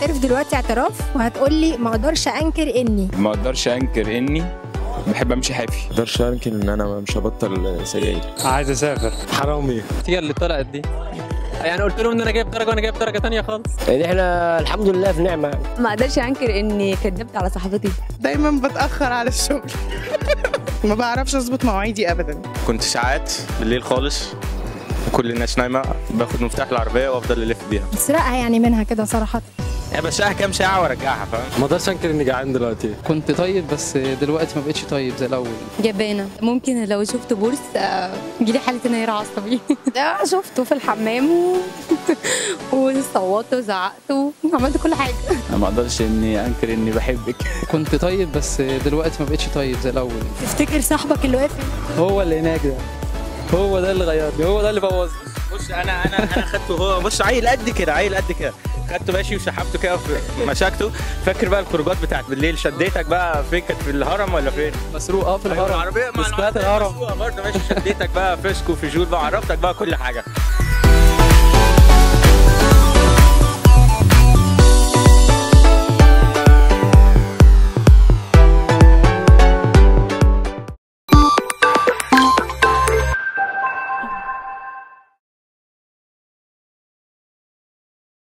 هتعترف دلوقتي اعتراف وهتقولي ما اقدرش انكر اني ما اقدرش انكر اني بحب امشي حافي اقدرش انكر ان انا مش هبطل سجاير عايز اسافر حرامي هي اللي طلعت دي يعني قلت لهم ان انا جايب درجه وانا جايب درجه تانية خالص يعني احنا الحمد لله في نعمه ما اقدرش انكر اني كدبت على صاحبتي دايما بتاخر على الشغل ما بعرفش اظبط مواعيدي ابدا كنت ساعات بالليل خالص وكل الناس نايمه باخد مفتاح العربيه وافضل الف بيها تسرقها يعني منها كده صراحه يعني بساها كام ساعه وارجعها فاهم ما اقدرش انكر اني جعان دلوقتي كنت طيب بس دلوقتي ما بقتش طيب زي الاول جبانه ممكن لو شفت بورس آه، يجيلي حاله انهيار عصبي لا شفته في الحمام و... وصوت وزعقت وعملت كل حاجه ما اقدرش اني انكر اني بحبك كنت طيب بس دلوقتي ما بقتش طيب زي الاول تفتكر صاحبك اللي واقف هو اللي هناك ده هو ده اللي غيرني هو ده اللي بوظني بص انا انا انا خدته هو بص عيل قد كده عيل قد كده خدته ماشي وسحبته كده في مسكته فاكر بقى الخروجات بتاعت بالليل شديتك بقى فين كانت في الهرم ولا فين؟ مسروق اه في أيوة، الهرم العربيه مع بسكوات العربية الهرم مسروقة برضه ماشي شديتك بقى فيسكو في جول بقى عرفتك بقى كل حاجه